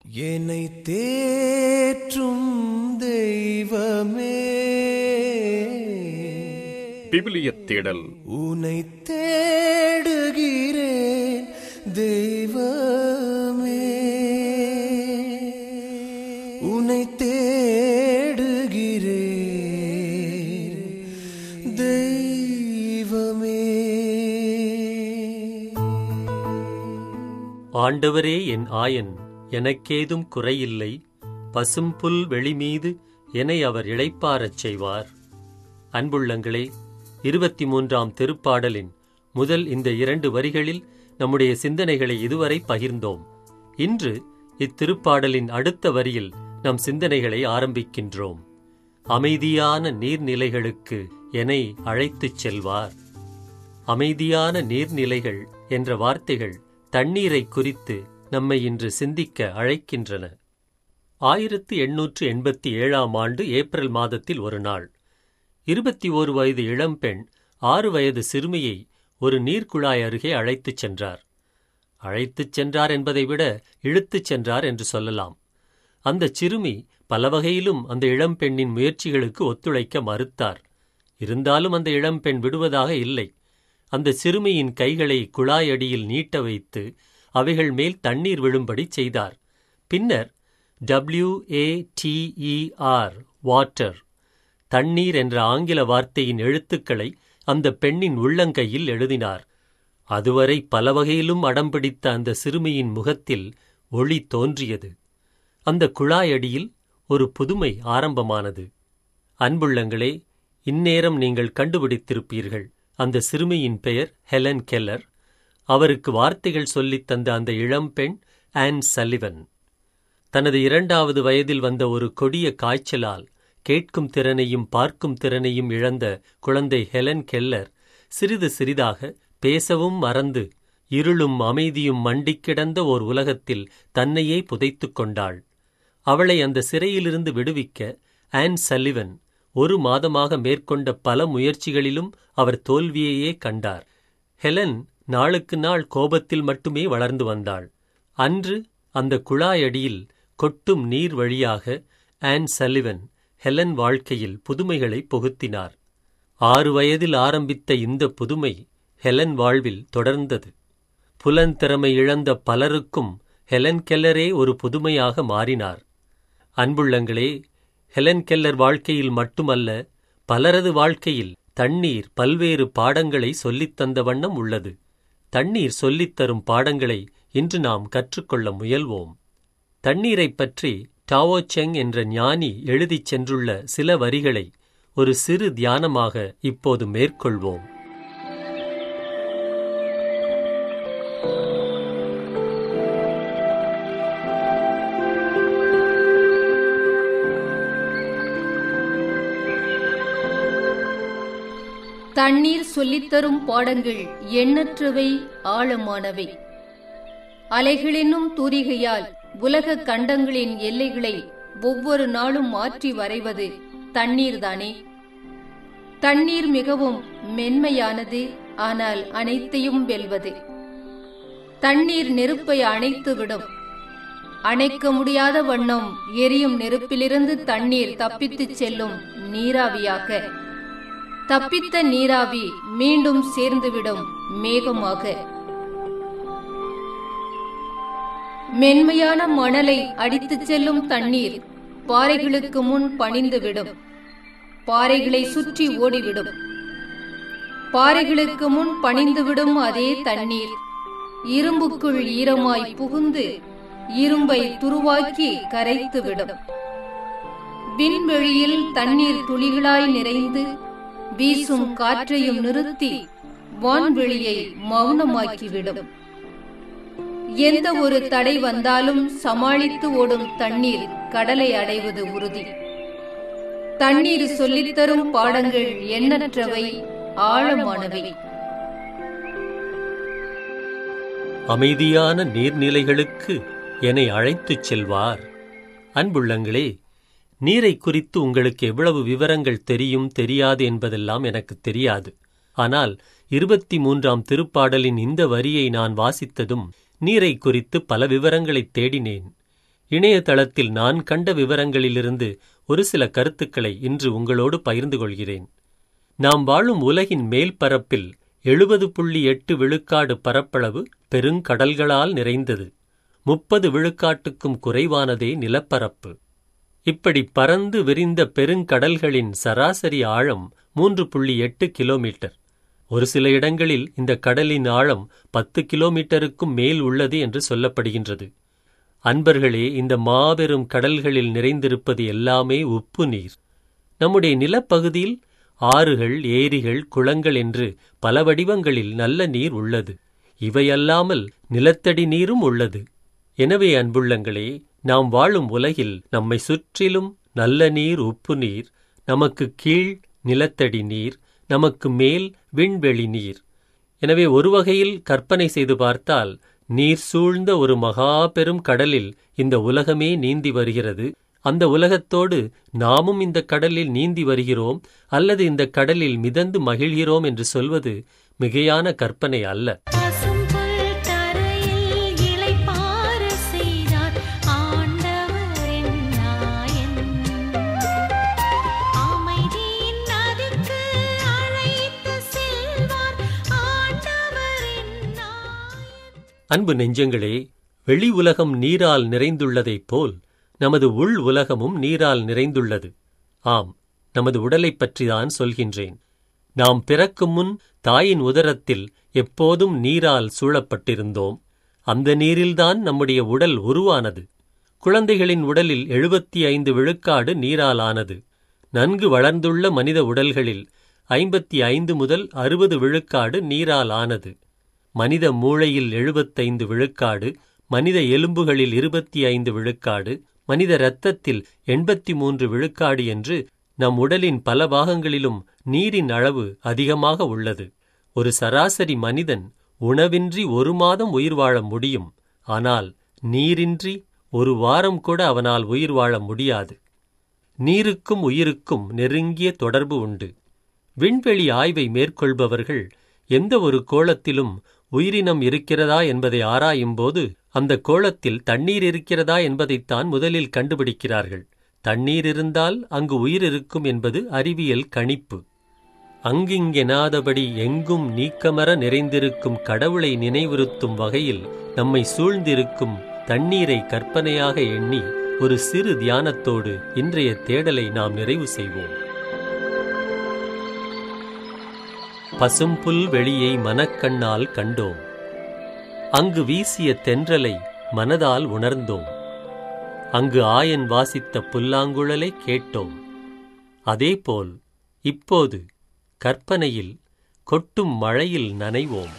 என்னை தேற்றும் தெய்வமே விவிலியத் தேடல் உனை தேடுகிறேன் தெய்வமே உனை தேடுகிறேன் தெய்வமே ஆண்டவரே என் ஆயன் எனக்கேதும் குறையில்லை பசும்புல் வெளிமீது என்னை அவர் இளைப்பாரச் செய்வார் அன்புள்ளங்களே இருபத்தி மூன்றாம் திருப்பாடலின் முதல் இந்த இரண்டு வரிகளில் நம்முடைய சிந்தனைகளை இதுவரை பகிர்ந்தோம் இன்று இத்திருப்பாடலின் அடுத்த வரியில் நம் சிந்தனைகளை ஆரம்பிக்கின்றோம் அமைதியான நீர்நிலைகளுக்கு என்னை அழைத்துச் செல்வார் அமைதியான நீர்நிலைகள் என்ற வார்த்தைகள் தண்ணீரை குறித்து நம்மை இன்று சிந்திக்க அழைக்கின்றன ஆயிரத்து எண்ணூற்று எண்பத்தி ஏழாம் ஆண்டு ஏப்ரல் மாதத்தில் ஒரு நாள் இருபத்தி ஓரு வயது இளம்பெண் ஆறு வயது சிறுமியை ஒரு நீர்க்குழாய் அருகே அழைத்துச் சென்றார் அழைத்துச் சென்றார் என்பதை விட இழுத்துச் சென்றார் என்று சொல்லலாம் அந்த சிறுமி பல வகையிலும் அந்த இளம்பெண்ணின் முயற்சிகளுக்கு ஒத்துழைக்க மறுத்தார் இருந்தாலும் அந்த இளம்பெண் விடுவதாக இல்லை அந்த சிறுமியின் கைகளை குழாயடியில் நீட்ட வைத்து அவைகள் மேல் தண்ணீர் விழும்படி செய்தார் பின்னர் டபிள்யூ ஏ டிஇஆர் வாட்டர் தண்ணீர் என்ற ஆங்கில வார்த்தையின் எழுத்துக்களை அந்த பெண்ணின் உள்ளங்கையில் எழுதினார் அதுவரை பல வகையிலும் அடம்பிடித்த அந்த சிறுமியின் முகத்தில் ஒளி தோன்றியது அந்த குழாயடியில் ஒரு புதுமை ஆரம்பமானது அன்புள்ளங்களே இந்நேரம் நீங்கள் கண்டுபிடித்திருப்பீர்கள் அந்த சிறுமியின் பெயர் ஹெலன் கெல்லர் அவருக்கு வார்த்தைகள் சொல்லித் தந்த அந்த இளம்பெண் ஆன் சல்லிவன் தனது இரண்டாவது வயதில் வந்த ஒரு கொடிய காய்ச்சலால் கேட்கும் திறனையும் பார்க்கும் திறனையும் இழந்த குழந்தை ஹெலன் கெல்லர் சிறிது சிறிதாக பேசவும் மறந்து இருளும் அமைதியும் மண்டிக் கிடந்த ஓர் உலகத்தில் தன்னையே புதைத்துக் கொண்டாள் அவளை அந்த சிறையிலிருந்து விடுவிக்க ஆன் சல்லிவன் ஒரு மாதமாக மேற்கொண்ட பல முயற்சிகளிலும் அவர் தோல்வியையே கண்டார் ஹெலன் நாளுக்கு நாள் கோபத்தில் மட்டுமே வளர்ந்து வந்தாள் அன்று அந்த குழாயடியில் கொட்டும் நீர் வழியாக ஆன் சல்லிவன் ஹெலன் வாழ்க்கையில் புதுமைகளை புகுத்தினார் ஆறு வயதில் ஆரம்பித்த இந்த புதுமை ஹெலன் வாழ்வில் தொடர்ந்தது புலன்திறமை இழந்த பலருக்கும் ஹெலன் கெல்லரே ஒரு புதுமையாக மாறினார் அன்புள்ளங்களே ஹெலன் கெல்லர் வாழ்க்கையில் மட்டுமல்ல பலரது வாழ்க்கையில் தண்ணீர் பல்வேறு பாடங்களை சொல்லித் தந்த வண்ணம் உள்ளது தண்ணீர் சொல்லித் தரும் பாடங்களை இன்று நாம் கற்றுக்கொள்ள முயல்வோம் தண்ணீரைப் பற்றி டாவோ செங் என்ற ஞானி எழுதிச் சென்றுள்ள சில வரிகளை ஒரு சிறு தியானமாக இப்போது மேற்கொள்வோம் தண்ணீர் சொல்லித்தரும் பாடங்கள் எண்ணற்றவை ஆழமானவை அலைகளென்னும் தூரிகையால் உலக கண்டங்களின் எல்லைகளை ஒவ்வொரு நாளும் மாற்றி வரைவது தண்ணீர்தானே தண்ணீர் மிகவும் மென்மையானது ஆனால் அனைத்தையும் வெல்வது தண்ணீர் நெருப்பை அணைத்துவிடும் அணைக்க முடியாத வண்ணம் எரியும் நெருப்பிலிருந்து தண்ணீர் தப்பித்துச் செல்லும் நீராவியாக தப்பித்த நீராவி மீண்டும் சேர்ந்துவிடும் மேகமாக மென்மையான மணலை அடித்துச் செல்லும் தண்ணீர் பாறைகளுக்கு முன் பணிந்துவிடும் பாறைகளை சுற்றி ஓடிவிடும் பாறைகளுக்கு முன் பணிந்துவிடும் அதே தண்ணீர் இரும்புக்குள் ஈரமாய் புகுந்து இரும்பை துருவாக்கி கரைத்துவிடும் விண்வெளியில் தண்ணீர் துளிகளாய் நிறைந்து வீசும் காற்றையும் நிறுத்தி வான்வெளியை மௌனமாக்கிவிடும் எந்த ஒரு தடை வந்தாலும் சமாளித்து ஓடும் தண்ணீர் கடலை அடைவது உறுதி தண்ணீர் சொல்லித்தரும் பாடங்கள் எண்ணற்றவை ஆழமானவை அமைதியான நீர்நிலைகளுக்கு என்னை அழைத்துச் செல்வார் அன்புள்ளங்களே நீரை குறித்து உங்களுக்கு எவ்வளவு விவரங்கள் தெரியும் தெரியாது என்பதெல்லாம் எனக்கு தெரியாது ஆனால் இருபத்தி மூன்றாம் திருப்பாடலின் இந்த வரியை நான் வாசித்ததும் நீரை குறித்து பல விவரங்களைத் தேடினேன் இணையதளத்தில் நான் கண்ட விவரங்களிலிருந்து ஒரு சில கருத்துக்களை இன்று உங்களோடு பகிர்ந்து கொள்கிறேன் நாம் வாழும் உலகின் மேல் பரப்பில் எழுபது புள்ளி எட்டு விழுக்காடு பரப்பளவு பெருங்கடல்களால் நிறைந்தது முப்பது விழுக்காட்டுக்கும் குறைவானதே நிலப்பரப்பு இப்படி பறந்து விரிந்த பெருங்கடல்களின் சராசரி ஆழம் மூன்று புள்ளி எட்டு கிலோமீட்டர் ஒரு சில இடங்களில் இந்த கடலின் ஆழம் பத்து கிலோமீட்டருக்கும் மேல் உள்ளது என்று சொல்லப்படுகின்றது அன்பர்களே இந்த மாபெரும் கடல்களில் நிறைந்திருப்பது எல்லாமே உப்பு நீர் நம்முடைய நிலப்பகுதியில் ஆறுகள் ஏரிகள் குளங்கள் என்று பல வடிவங்களில் நல்ல நீர் உள்ளது இவையல்லாமல் நிலத்தடி நீரும் உள்ளது எனவே அன்புள்ளங்களே நாம் வாழும் உலகில் நம்மை சுற்றிலும் நல்ல நீர் உப்பு நீர் நமக்கு கீழ் நிலத்தடி நீர் நமக்கு மேல் விண்வெளி நீர் எனவே ஒரு வகையில் கற்பனை செய்து பார்த்தால் நீர் சூழ்ந்த ஒரு மகா பெரும் கடலில் இந்த உலகமே நீந்தி வருகிறது அந்த உலகத்தோடு நாமும் இந்த கடலில் நீந்தி வருகிறோம் அல்லது இந்த கடலில் மிதந்து மகிழ்கிறோம் என்று சொல்வது மிகையான கற்பனை அல்ல பசும்புல் தரையில் இளைப்பாற செய்தார் ஆண்டவர் என் நாயன். அமைதியின் நதிக்கு அழைத்து செல்வார் ஆண்டவர் என் நாயன். அன்பு நெஞ்சங்களே வெளி உலகம் நீரால் நிறைந்துள்ளதைப் போல் நமது உள் உலகமும் நீரால் நிறைந்துள்ளது ஆம் நமது உடலைப் பற்றிதான் சொல்கின்றேன் நாம் பிறக்கும் முன் தாயின் உதரத்தில் எப்போதும் நீரால் சூழப்பட்டிருந்தோம் அந்த நீரில்தான் நம்முடைய உடல் உருவானது குழந்தைகளின் உடலில் எழுபத்தி ஐந்து விழுக்காடு நீரால் ஆனது நன்கு வளர்ந்துள்ள மனித உடல்களில் ஐம்பத்தி ஐந்து முதல் அறுபது விழுக்காடு நீரால் ஆனது மனித மூளையில் எழுபத்தைந்து விழுக்காடு மனித எலும்புகளில் இருபத்தி ஐந்து விழுக்காடு மனித இரத்தத்தில் எண்பத்தி மூன்று விழுக்காடு என்று நம் உடலின் பல பாகங்களிலும் நீரின் அளவு அதிகமாக உள்ளது ஒரு சராசரி மனிதன் உணவின்றி ஒரு மாதம் உயிர் வாழ முடியும் ஆனால் நீரின்றி ஒரு வாரம் கூட அவனால் உயிர் வாழ முடியாது நீருக்கும் உயிருக்கும் நெருங்கிய தொடர்பு உண்டு விண்வெளி ஆய்வை மேற்கொள்பவர்கள் எந்த ஒரு கோளத்திலும் உயிரினம் இருக்கிறதா என்பதை ஆராயும்போது அந்த கோளத்தில் தண்ணீர் இருக்கிறதா என்பதைத்தான் முதலில் கண்டுபிடிக்கிறார்கள் தண்ணீர் இருந்தால் அங்கு உயிர் இருக்கும் என்பது அறிவியல் கணிப்பு அங்கிங்கெனாதபடி எங்கும் நீக்கமர நிறைந்திருக்கும் கடவுளை நினைவுறுத்தும் வகையில் நம்மை சூழ்ந்திருக்கும் தண்ணீரை கற்பனையாக எண்ணி ஒரு சிறு தியானத்தோடு இன்றைய தேடலை நாம் நிறைவு செய்வோம் பசும்புல் வெளியை மனக்கண்ணால் கண்டோம் அங்கு வீசிய தென்றலை மனதால் உணர்ந்தோம் அங்கு ஆயன் வாசித்த புல்லாங்குழலை கேட்டோம் அதேபோல் இப்போது கற்பனையில் கொட்டும் மழையில் நனைவோம்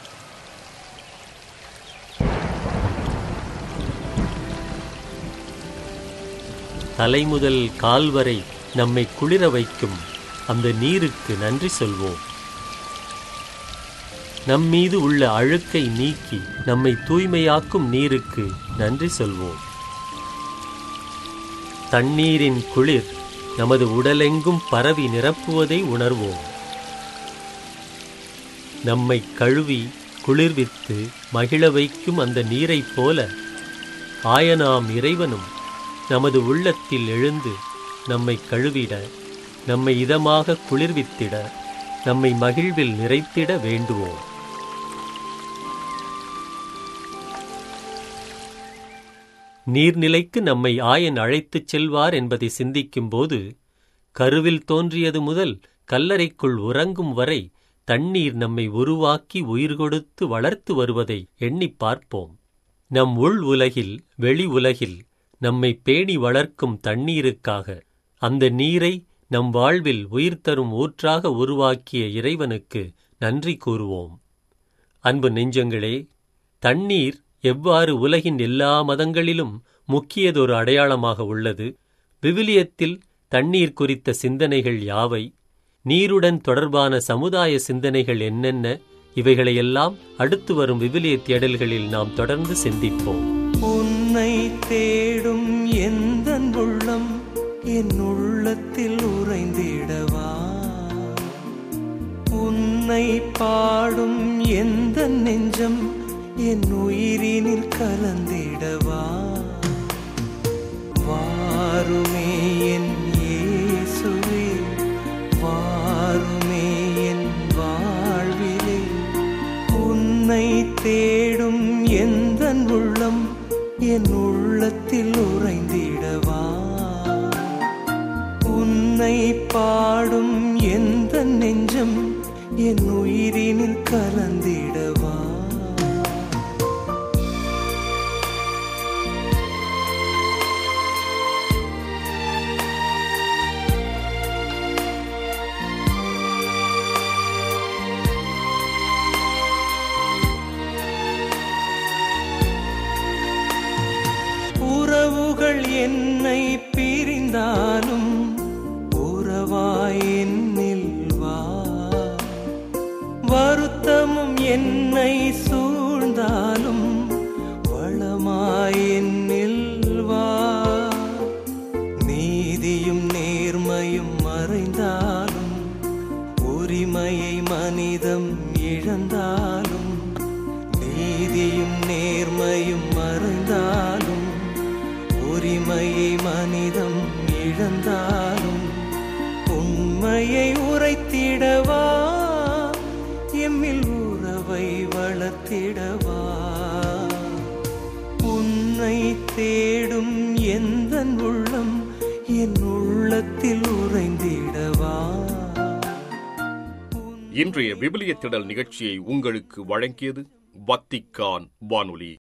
தலைமுதல் கால்வரை நம்மை குளிர வைக்கும் அந்த நீருக்கு நன்றி சொல்வோம் நம்மீது உள்ள அழுக்கை நீக்கி நம்மை தூய்மையாக்கும் நீருக்கு நன்றி சொல்வோம் தண்ணீரின் குளிர் நமது உடலெங்கும் பரவி நிரப்புவதை உணர்வோம் நம்மை கழுவி குளிர்வித்து மகிழ வைக்கும் அந்த நீரைப் போல ஆயனாம் இறைவனும் நமது உள்ளத்தில் எழுந்து நம்மை கழுவிட நம்மை இதமாக குளிர்வித்திட நம்மை மகிழ்வில் நிறைத்திட வேண்டுவோம் நீர்நிலைக்கு நம்மை ஆயன் அழைத்துச் செல்வார் என்பதை சிந்திக்கும்போது கருவில் தோன்றியது முதல் கல்லறைக்குள் உறங்கும் வரை தண்ணீர் நம்மை உருவாக்கி உயிர் கொடுத்து வளர்த்து வருவதை எண்ணிப் பார்ப்போம் நம் உள் உலகில் வெளி உலகில் நம்மை பேணி வளர்க்கும் தண்ணீருக்காக அந்த நீரை நம் வாழ்வில் உயிர் தரும் ஊற்றாக உருவாக்கிய இறைவனுக்கு நன்றி கூறுவோம் அன்பு நெஞ்சங்களே தண்ணீர் எவ்வாறு உலகின் எல்லா மதங்களிலும் முக்கியதொரு அடையாளமாக உள்ளது விவிலியத்தில் தண்ணீர் குறித்த சிந்தனைகள் யாவை நீருடன் தொடர்பான சமுதாய சிந்தனைகள் என்னென்ன இவைகளையெல்லாம் அடுத்து வரும் விவிலிய தேடல்களில் நாம் தொடர்ந்து சிந்திப்போம் உன்னை தேடும் எந்த உள்ளம் என் உள்ளத்தில் உறைந்திடவா உன்னை பாடும் எந்த நெஞ்சம் என் உயிரினில் கலந்திடவா என் உள்ளத்தில் உறைந்திடவா உன்னை பாடும் எந்த நெஞ்சம் என் உயிரினில் கலந்திடவா உறவுகள் என்னை பிரிந்தாலும் உறவாய் என்னில் வா வருத்தமும் என்னை சூழ்ந்தாலும் வளமாய் என்னில் வா நீதியும் நேர்மையும் மறைந்தாலும் உரிமையை மனிதம் இழந்தாலும் நீதியும் நேர்மையும் மறைந்தாலும் உரிமையை மனிதம் இழந்தாலும் உண்மையை உரைத்திடவா எம்மில் உறவை வளர்த்திடவா உன்னை தேடும் எந்த உள்ளம் என் உள்ளத்தில் உறைந்திடவா இன்றைய விபிலிய திடல் நிகழ்ச்சியை உங்களுக்கு வழங்கியது வத்திக்கான் வானொலி